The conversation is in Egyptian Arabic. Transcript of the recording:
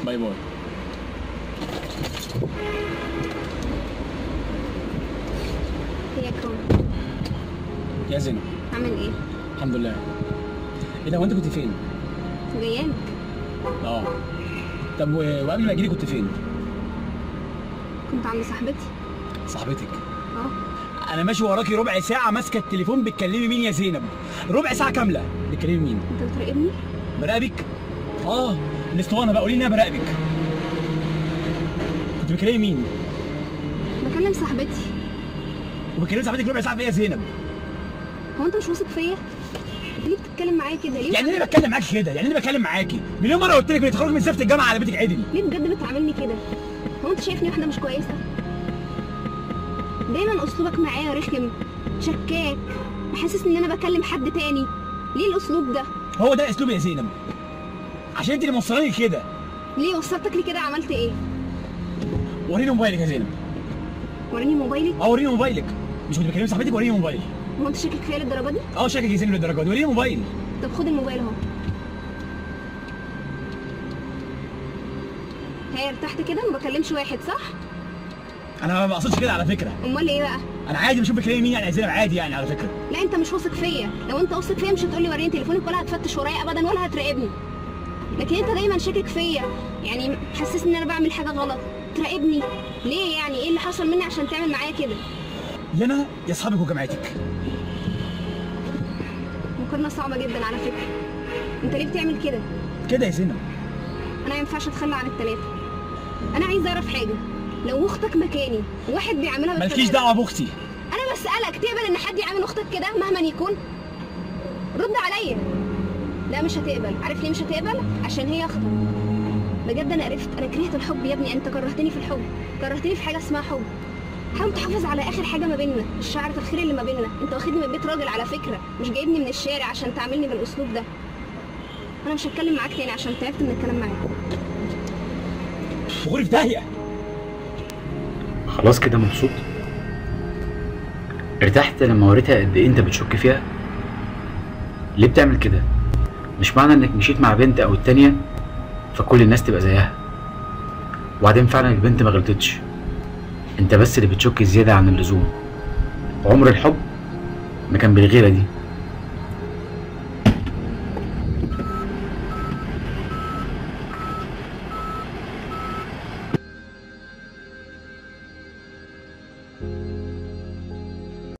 باي باي هي كون يا زينب عامل ايه؟ الحمد لله ايه ده هو انت كنت فين جايالك اه طب و- وقبل ما اجيلي كنت فين كنت عند صاحبتي صاحبتك اه انا ماشي وراكي ربع ساعه ماسكه التليفون بتكلمي مين يا زينب ربع ساعه كامله بتكلمي مين انت بتراقبني؟ براقبك اه الاسطوانه بقى قولي لي انا براقبك كنت بتكلمي مين بكلم صاحبتي وبتكلمي صاحبتك ربع ساعه فيا يا زينب هو انت مش واثق فيا؟ انت ليه بتتكلم معايا كده؟ ليه يعني انا بتكلم معاكي كده يعني انا بتكلم معاكي مليون مره قلت لك بتخرجي من زفت الجامعه على بيتك عدل ليه بجد بتعاملني كده؟ هو انت شايفني واحده مش كويسه؟ دايما اسلوبك معايا رخم شكاك محسسني ان انا بكلم حد تاني ليه الاسلوب ده؟ هو ده اسلوبي يا زينب عشان انت اللي موصلاني كده ليه وصلتك لي كده عملت ايه؟ وريني موبايلك يا زينب وريني موبايلك اه وريني موبايلك مش كنت بكلم صاحبتك وريني موبايل هو انت شاكك فيا للدرجه دي؟ اه شاكك يا زينب للدرجه دي وريني موبايل طب خد الموبايل اهو هي ارتحت كده ما بكلمش واحد صح؟ انا ما بقصدش كده على فكره امال ايه بقى؟ انا عادي بشوف بتكلمي مين يعني يا زينب عادي يعني على فكره لا انت مش واثق فيا لو انت واثق فيا مش هتقولي وريني تليفونك ولا هتفتش ورايا ابدا ولا هتراقبني لكن انت دايما شاكك فيا يعني حسسني ان انا بعمل حاجه غلط تراقبني ليه يعني ايه اللي حصل مني عشان تعمل معايا كده يا انا يا اصحابك وجامعتك مقارنه صعبه جدا على فكره انت ليه بتعمل كده كده يا زينب انا ما ينفعش اتخلى عن التلاته انا عايزه اعرف حاجه لو اختك مكاني واحد بيعملها مالكيش بالطريقة دعوه باختي انا بسالك تقبل ان حد يعامل اختك كده مهما يكون رد عليا لا مش هتقبل عارف ليه مش هتقبل عشان هي اختك بجد انا عرفت انا كرهت الحب يا ابني انت كرهتني في الحب كرهتني في حاجه اسمها حب حاول تحافظ على اخر حاجه ما بيننا الشعر الخير اللي ما بيننا انت واخدني من بيت راجل على فكره مش جايبني من الشارع عشان تعاملني بالاسلوب ده انا مش هتكلم معاك تاني عشان تعبت من الكلام معاك وغوري في داهيه خلاص كده مبسوط ارتحت لما وريتها قد ايه انت بتشك فيها ليه بتعمل كده مش معنى انك مشيت مع بنت او التانية فكل الناس تبقى زيها وبعدين فعلا البنت ما غلطتش انت بس اللي بتشك زيادة عن اللزوم عمر الحب ما كان بالغيرة دي